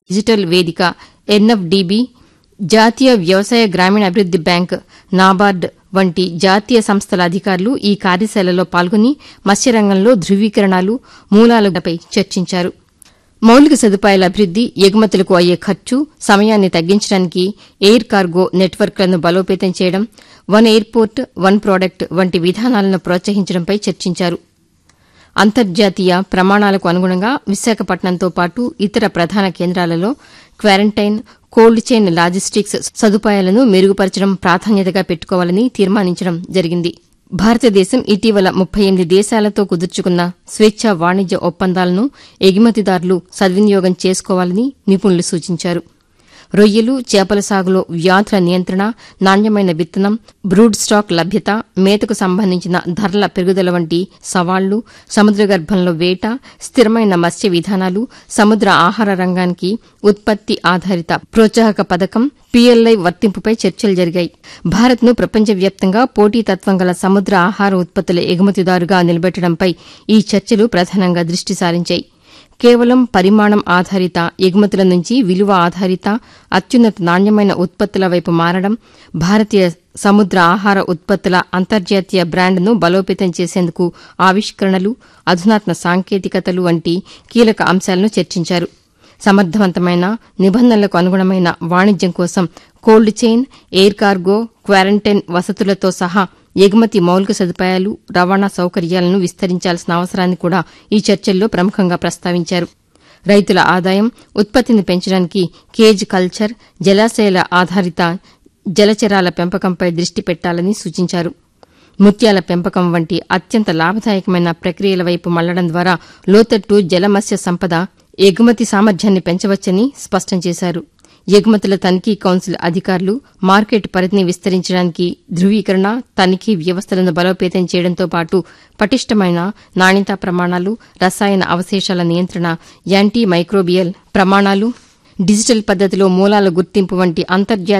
digital వేదిక NFDB జాతీయ వ్యవసాయ గ్రామీణాభివృద్ది బ్యాంక్ నాబార్డ్ వంటి జాతీయ సంస్థల అధికారులు ఈ కార్యశాలలో పాల్గొని మత్స్యరంగంలో ధృవీకరణలు మూలాలపై చర్చించారు మౌలిక సదుపాయాల అభివృద్ది ఎగుమతులకు అయ్యే ఖర్చు సమయాన్ని తగ్గించడానికి ఎయిర్ కార్గో నెట్వర్క్లను బలోపేతం చేయడం వన్ ఎయిర్పోర్ట్ వన్ ప్రాడక్ట్ వంటి విధానాలను ప్రోత్సహించడంపై చర్చించారు అంతర్జాతీయ ప్రమాణాలకు అనుగుణంగా విశాఖపట్నంతో పాటు ఇతర ప్రధాన కేంద్రాలలో క్వారంటైన్ కోల్డ్ చైన్ లాజిస్టిక్స్ సదుపాయాలను మెరుగుపరచడం ప్రాధాన్యతగా పెట్టుకోవాలని తీర్మానించడం జరిగింది భారతదేశం ఇటీవల ముప్పై ఎనిమిది దేశాలతో కుదుర్చుకున్న స్వేచ్ఛా వాణిజ్య ఒప్పందాలను ఎగుమతిదారులు సద్వినియోగం చేసుకోవాలని నిపుణులు సూచించారు రొయ్యలు చేపల సాగులో వ్యాధుల నియంత్రణ నాణ్యమైన విత్తనం బ్రూడ్ స్టాక్ లభ్యత మేతకు సంబంధించిన ధరల పెరుగుదల వంటి సవాళ్లు సముద్ర గర్భంలో వేట స్థిరమైన మత్స్య విధానాలు సముద్ర ఆహార రంగానికి ఉత్పత్తి ఆధారిత ప్రోత్సాహక పథకం పీఎల్ఐ వర్తింపుపై చర్చలు జరిగాయి భారత్ను ప్రపంచవ్యాప్తంగా పోటీతత్వం గల సముద్ర ఆహార ఉత్పత్తుల ఎగుమతిదారుగా నిలబెట్టడంపై ఈ చర్చలు ప్రధానంగా దృష్టి సారించాయి కేవలం పరిమాణం ఆధారిత ఎగుమతుల నుంచి విలువ ఆధారిత అత్యున్నత నాణ్యమైన ఉత్పత్తుల వైపు మారడం భారతీయ సముద్ర ఆహార ఉత్పత్తుల అంతర్జాతీయ బ్రాండ్ను బలోపేతం చేసేందుకు ఆవిష్కరణలు అధునాత్మ సాంకేతికతలు వంటి కీలక అంశాలను చర్చించారు సమర్థవంతమైన నిబంధనలకు అనుగుణమైన వాణిజ్యం కోసం cold chain air cargo quarantine వసతులతో సహా ఎగుమతి మౌలిక సదుపాయాలు రవాణా సౌకర్యాలను విస్తరించాల్సిన అవసరాన్ని కూడా ఈ చర్చల్లో ప్రముఖంగా ప్రస్తావించారు రైతుల ఆదాయం ఉత్పత్తిని పెంచడానికి కేజ్ కల్చర్ జలాశయాల ఆధారిత జలచరాల పెంపకంపై దృష్టి పెట్టాలని సూచించారు ముత్యాల పెంపకం వంటి అత్యంత లాభదాయకమైన ప్రక్రియల వైపు మళ్లడం ద్వారా లోతట్టు జలమత్స్య సంపద ఎగుమతి సామర్థ్యాన్ని పెంచవచ్చని స్పష్టం చేశారు ఎగుమతుల తనిఖీ కౌన్సిల్ అధికారులు మార్కెట్ పరిధిని విస్తరించడానికి ధృవీకరణ తనిఖీ వ్యవస్థలను బలోపేతం చేయడంతో పాటు పటిష్టమైన నాణ్యతా ప్రమాణాలు రసాయన అవశేషాల నియంత్రణ యాంటీ మైక్రోబియల్ ప్రమాణాలు డిజిటల్ పద్దతిలో మూలాల గుర్తింపు వంటి అంతర్జాతీయ